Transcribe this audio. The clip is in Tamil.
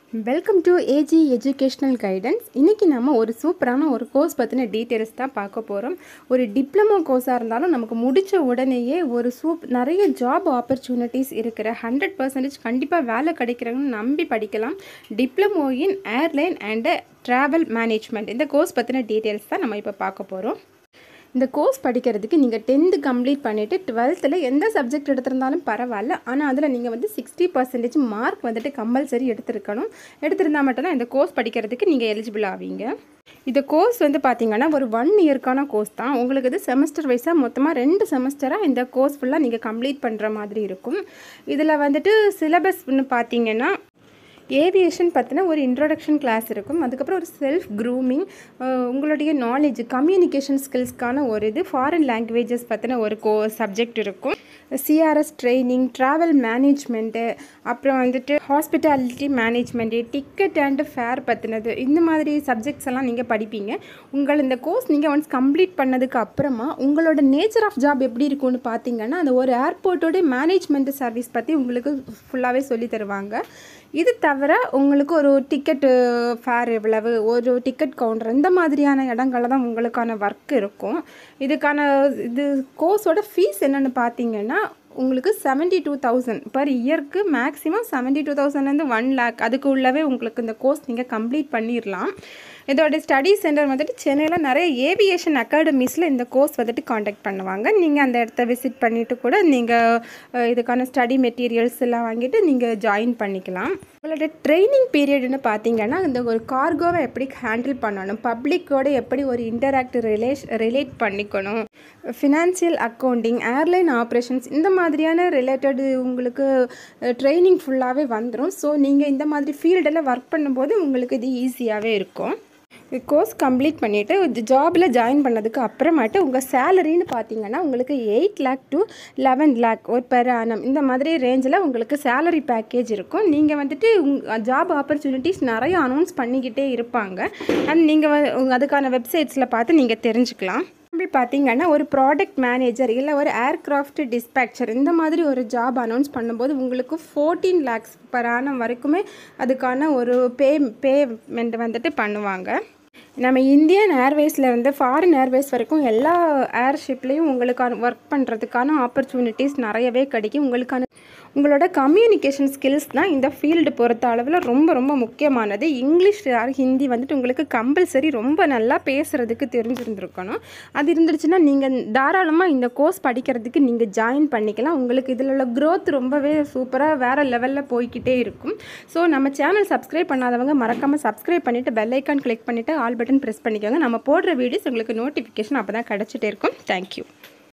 welcome to AG educational guidance இன்றைக்கி நம்ம ஒரு சூப்பரான ஒரு கோர்ஸ் பற்றின டீட்டெயில்ஸ் தான் பார்க்க போகிறோம் ஒரு டிப்ளமோ கோர்ஸாக இருந்தாலும் நமக்கு முடித்த உடனேயே ஒரு சூப் நிறைய ஜாப் ஆப்பர்ச்சுனிட்டிஸ் இருக்கிற ஹண்ட்ரட் பர்சன்டேஜ் கண்டிப்பாக வேலை கிடைக்கிறவங்கன்னு நம்பி படிக்கலாம் diploma in airline and travel management இந்த கோர்ஸ் பற்றின டீட்டெயில்ஸ் தான் நம்ம இப்போ பார்க்க போகிறோம் இந்த கோர்ஸ் படிக்கிறதுக்கு நீங்கள் டென்த்து கம்ப்ளீட் பண்ணிவிட்டு டுவெல்த்தில் எந்த சப்ஜெக்ட் எடுத்திருந்தாலும் பரவாயில்ல ஆனால் அதில் நீங்கள் வந்து சிக்ஸ்டி பர்சன்டேஜ் மார்க் வந்துட்டு கம்பல்சரி எடுத்திருக்கணும் எடுத்திருந்தால் மட்டும்தான் இந்த கோர்ஸ் படிக்கிறதுக்கு நீங்கள் எலிஜிபிள் ஆவீங்க இந்த கோர்ஸ் வந்து பார்த்தீங்கன்னா ஒரு ஒன் இயர்க்கான கோர்ஸ் தான் உங்களுக்கு இது செமஸ்டர் வைஸாக மொத்தமாக ரெண்டு செமஸ்டராக இந்த கோர்ஸ் ஃபுல்லாக நீங்கள் கம்ப்ளீட் பண்ணுற மாதிரி இருக்கும் இதில் வந்துட்டு சிலபஸ்னு பார்த்தீங்கன்னா ஏவியேஷன் பற்றின ஒரு இன்ட்ரொடக்ஷன் கிளாஸ் இருக்கும் அதுக்கப்புறம் ஒரு செல்ஃப் க்ரூமிங் உங்களுடைய நாலேஜ் கம்யூனிகேஷன் ஸ்கில்ஸ்க்கான ஒரு இது ஃபாரின் லாங்குவேஜஸ் பற்றின ஒரு கோ சப்ஜெக்ட் இருக்கும் சிஆர்எஸ் ட்ரைனிங் ட்ராவல் மேனேஜ்மெண்ட்டு அப்புறம் வந்துட்டு hospitality management ticket and fare பற்றினது இந்த மாதிரி சப்ஜெக்ட்ஸ் எல்லாம் நீங்கள் படிப்பீங்க உங்கள் இந்த கோர்ஸ் நீங்கள் ஒன்ஸ் கம்ப்ளீட் பண்ணதுக்கு அப்புறமா உங்களோட நேச்சர் ஆஃப் ஜாப் எப்படி இருக்கும்னு பார்த்தீங்கன்னா அந்த ஒரு ஏர்போர்ட்டோட மேனேஜ்மெண்ட் சர்வீஸ் பற்றி உங்களுக்கு ஃபுல்லாகவே சொல்லி தருவாங்க இது தவிர உங்களுக்கு ஒரு டிக்கெட்டு ஃபேர் எவ்வளவு ஒரு டிக்கெட் கவுண்டர் இந்த மாதிரியான இடங்களில் தான் உங்களுக்கான ஒர்க் இருக்கும் இதுக்கான இது கோர்ஸோட ஃபீஸ் என்னென்னு பார்த்தீங்கன்னா உங்களுக்கு செவன்ட்டி டூ தௌசண்ட் பர் இயர்க்கு மேக்ஸிமம் செவன்ட்டி டூ தௌசண்ட்லேருந்து ஒன் லேக் அதுக்கு உள்ளவே உங்களுக்கு இந்த கோர்ஸ் நீங்கள் கம்ப்ளீட் பண்ணிடலாம் இதோட ஸ்டடி சென்டர் வந்துட்டு சென்னையில் நிறைய ஏவியேஷன் அகாடமிஸில் இந்த கோர்ஸ் வந்துட்டு காண்டாக்ட் பண்ணுவாங்க நீங்கள் அந்த இடத்த விசிட் பண்ணிவிட்டு கூட நீங்கள் இதுக்கான ஸ்டடி மெட்டீரியல்ஸ் எல்லாம் வாங்கிட்டு நீங்கள் ஜாயின் பண்ணிக்கலாம் உங்களோட ட்ரைனிங் பீரியட்னு பார்த்தீங்கன்னா இந்த ஒரு கார்கோவை எப்படி ஹேண்டில் பண்ணணும் பப்ளிக்கோட எப்படி ஒரு இன்டராக்ட் ரிலேஷ் ரிலேட் பண்ணிக்கணும் ஃபினான்ஷியல் அக்கௌண்டிங் ஏர்லைன் ஆப்ரேஷன்ஸ் இந்த மாதிரியான ரிலேட்டட் உங்களுக்கு ட்ரைனிங் ஃபுல்லாகவே வந்துடும் ஸோ நீங்கள் இந்த மாதிரி ஃபீல்டில் ஒர்க் பண்ணும்போது உங்களுக்கு இது ஈஸியாகவே இருக்கும் கோர்ஸ் கம்ப்ளீட் பண்ணிவிட்டு ஜாபில் ஜாயின் பண்ணதுக்கு அப்புறமாட்டு உங்கள் சேலரின்னு பார்த்தீங்கன்னா உங்களுக்கு eight lakh to eleven lakh ஒரு பெர் ஆனம் இந்த மாதிரி ரேஞ்சில் உங்களுக்கு சேலரி பேக்கேஜ் இருக்கும் நீங்கள் வந்துட்டு உங் ஜாப் ஆப்பர்ச்சுனிட்டிஸ் நிறைய அனௌன்ஸ் பண்ணிக்கிட்டே இருப்பாங்க அண்ட் நீங்கள் அதுக்கான வெப்சைட்ஸில் பார்த்து நீங்கள் தெரிஞ்சுக்கலாம் அப்படி பார்த்தீங்கன்னா ஒரு ப்ராடக்ட் மேனேஜர் இல்லை ஒரு ஏர்க்ராஃப்ட் டிஸ்பேச்சர் இந்த மாதிரி ஒரு ஜாப் அனௌன்ஸ் பண்ணும்போது உங்களுக்கு ஃபோர்டீன் லேக்ஸ் பர் ஆனம் வரைக்குமே அதுக்கான ஒரு பே பேமெண்ட் வந்துட்டு பண்ணுவாங்க நம்ம இந்தியன் ஏர்வேஸில் இருந்து ஃபாரின் ஏர்வேஸ் வரைக்கும் எல்லா ஏர்ஷிப்லேயும் உங்களுக்கான ஒர்க் பண்ணுறதுக்கான ஆப்பர்ச்சுனிட்டிஸ் நிறையவே கிடைக்கும் உங்களுக்கான உங்களோட கம்யூனிகேஷன் ஸ்கில்ஸ் தான் இந்த ஃபீல்டு பொறுத்த அளவில் ரொம்ப ரொம்ப முக்கியமானது இங்கிலீஷ் ஹிந்தி வந்துட்டு உங்களுக்கு கம்பல்சரி ரொம்ப நல்லா பேசுகிறதுக்கு தெரிஞ்சிருந்துருக்கணும் அது இருந்துருச்சுன்னா நீங்கள் தாராளமாக இந்த கோர்ஸ் படிக்கிறதுக்கு நீங்கள் ஜாயின் பண்ணிக்கலாம் உங்களுக்கு இதில் உள்ள க்ரோத் ரொம்பவே சூப்பராக வேறு லெவலில் போய்கிட்டே இருக்கும் ஸோ நம்ம சேனல் சப்ஸ்கிரைப் பண்ணாதவங்க மறக்காமல் சப்ஸ்கிரைப் பண்ணிவிட்டு பெல் ஐக்கான் கிளிக் பண்ணிவிட்டு ஆல் பட்டன் ப்ரெஸ் பண்ணிக்கோங்க நம்ம போடுற வீடியோஸ் உங்களுக்கு நோட்டிஃபிகேஷன் அப்போ தான் கிடச்சிட்டே இருக்கும் தேங்க்யூ